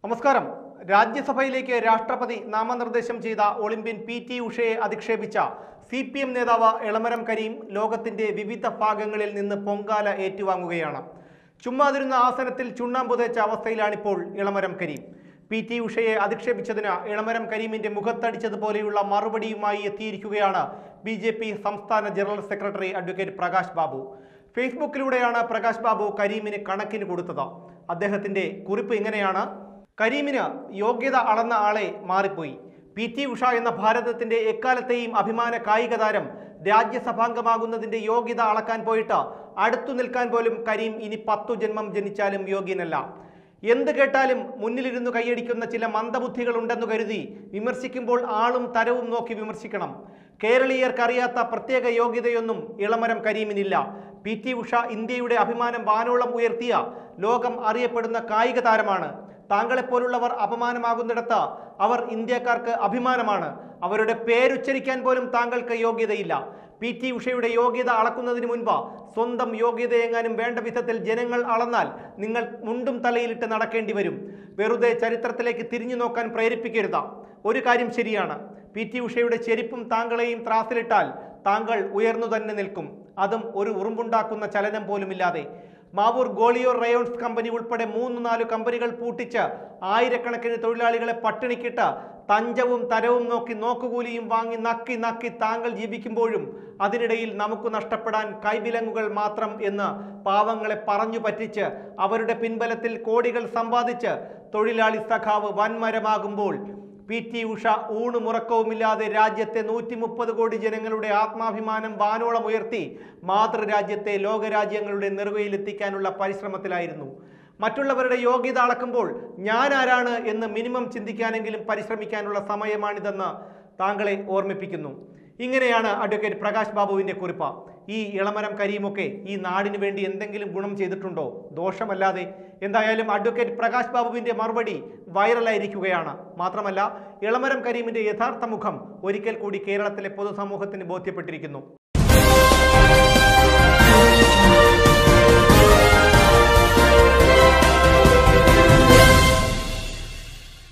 നമസ്കാരം രാജ്യസഭയിലേക്ക് രാഷ്ട്രപതി നാമനിർദ്ദേശം ചെയ്ത ഒളിമ്പ്യൻ പി ടി ഉഷയെ അധിക്ഷേപിച്ച സി പി എം നേതാവ് എളമരം കരീം ലോകത്തിന്റെ വിവിധ ഭാഗങ്ങളിൽ നിന്ന് പൊങ്കാല ഏറ്റുവാങ്ങുകയാണ് ചുമ്മാതിരുന്ന ആസനത്തിൽ ചുണ്ണാമ്പ് തേച്ച അവസ്ഥയിലാണിപ്പോൾ ഇളമരം കരീം പി ടി ഉഷയെ അധിക്ഷേപിച്ചതിന് ഇളമരം കരീമിന്റെ മുഖത്തടിച്ചതുപോലെയുള്ള മറുപടിയുമായി എത്തിയിരിക്കുകയാണ് ബി ജെ പി സംസ്ഥാന general secretary advocate Prakash Babu ഫേസ്ബുക്കിലൂടെയാണ് പ്രകാശ് ബാബു കരീമിന് കണക്കിന് കൊടുത്തത് അദ്ദേഹത്തിന്റെ കുറിപ്പ് ഇങ്ങനെയാണ് കരീമിന് യോഗ്യത അളന്ന ആളെ മാറിപ്പോയി പി ടി ഉഷ എന്ന ഭാരതത്തിന്റെ എക്കാലത്തെയും അഭിമാന കായിക താരം രാജ്യസഭാംഗമാകുന്നതിന്റെ യോഗ്യത അളക്കാൻ പോയിട്ട് അടുത്തു നിൽക്കാൻ പോലും കരീം ഇനി പത്തു ജന്മം ജനിച്ചാലും യോഗ്യനല്ല എന്ത് കേട്ടാലും മുന്നിലിരുന്ന് കൈയടിക്കുന്ന ചില മന്ദബുദ്ധികൾ ഉണ്ടെന്ന് കരുതി വിമർശിക്കുമ്പോൾ ആളും തരവും നോക്കി വിമർശിക്കണം കേരളീയർക്കറിയാത്ത പ്രത്യേക യോഗ്യതയൊന്നും ഇളമരം കരീമിനില്ല പി ടി ഉഷ ഇന്ത്യയുടെ അഭിമാനം വാനോളം ഉയർത്തിയ ലോകം അറിയപ്പെടുന്ന കായിക താരമാണ് താങ്കളെപ്പോലുള്ളവർ അപമാനമാകുന്നിടത്ത് അവർ ഇന്ത്യക്കാർക്ക് അഭിമാനമാണ് അവരുടെ പേരുച്ചരിക്കാൻ പോലും താങ്കൾക്ക് യോഗ്യതയില്ല പി ടി ഉഷയുടെ യോഗ്യത അളക്കുന്നതിന് മുൻപ് സ്വന്തം യോഗ്യതയെങ്ങാനും വേണ്ട വിധത്തിൽ ജനങ്ങൾ അളന്നാൽ നിങ്ങൾ മുണ്ടും തലയിലിട്ട് നടക്കേണ്ടി വരും വെറുതെ ചരിത്രത്തിലേക്ക് തിരിഞ്ഞു നോക്കാൻ പ്രേരിപ്പിക്കരുത് ഒരു കാര്യം ശരിയാണ് പി ടി ഉഷയുടെ ചെരുപ്പും താങ്കളെയും ത്രാസിലിട്ടാൽ താങ്കൾ ഉയർന്നു തന്നെ നിൽക്കും അതും ഒരു ഉറുമ്പുണ്ടാക്കുന്ന ചലനം പോലുമില്ലാതെ മാവൂർ ഗോളിയോർ റയോൺസ് കമ്പനി ഉൾപ്പെടെ മൂന്ന് നാല് കമ്പനികൾ പൂട്ടിച്ച് ആയിരക്കണക്കിന് തൊഴിലാളികളെ പട്ടിണിക്കിട്ട് തഞ്ചവും തരവും നോക്കി നോക്കുകൂലിയും വാങ്ങി നക്കി നക്കി താങ്കൾ ജീവിക്കുമ്പോഴും അതിനിടയിൽ നമുക്ക് നഷ്ടപ്പെടാൻ കൈവിലങ്ങുകൾ മാത്രം എന്ന് പാവങ്ങളെ പറഞ്ഞു പറ്റിച്ച് അവരുടെ പിൻബലത്തിൽ കോടികൾ സമ്പാദിച്ച് തൊഴിലാളി സഖാവ് വൻമരമാകുമ്പോൾ പി ടി ഉഷ ഊണുമുറക്കവുമില്ലാതെ രാജ്യത്തെ നൂറ്റി മുപ്പത് കോടി ജനങ്ങളുടെ ആത്മാഭിമാനം വാനോളം ഉയർത്തി മാതൃരാജ്യത്തെ ലോകരാജ്യങ്ങളുടെ നെറുകയിലെത്തിക്കാനുള്ള പരിശ്രമത്തിലായിരുന്നു മറ്റുള്ളവരുടെ യോഗ്യത അളക്കുമ്പോൾ ഞാൻ ആരാണ് എന്ന് മിനിമം ചിന്തിക്കാനെങ്കിലും പരിശ്രമിക്കാനുള്ള സമയമാണിതെന്ന് താങ്കളെ ഓർമ്മിപ്പിക്കുന്നു ഇങ്ങനെയാണ് അഡ്വക്കേറ്റ് പ്രകാശ് ബാബുവിന്റെ കുറിപ്പ് ഈ ഇളമരം കരീമൊക്കെ ഈ നാടിന് വേണ്ടി എന്തെങ്കിലും ഗുണം ചെയ്തിട്ടുണ്ടോ ദോഷമല്ലാതെ എന്തായാലും അഡ്വക്കേറ്റ് പ്രകാശ് ബാബുവിന്റെ മറുപടി വൈറലായിരിക്കുകയാണ് മാത്രമല്ല ഇളമരം കരീമിന്റെ യഥാർത്ഥ മുഖം ഒരിക്കൽ കൂടി കേരളത്തിലെ പൊതുസമൂഹത്തിന് ബോധ്യപ്പെട്ടിരിക്കുന്നു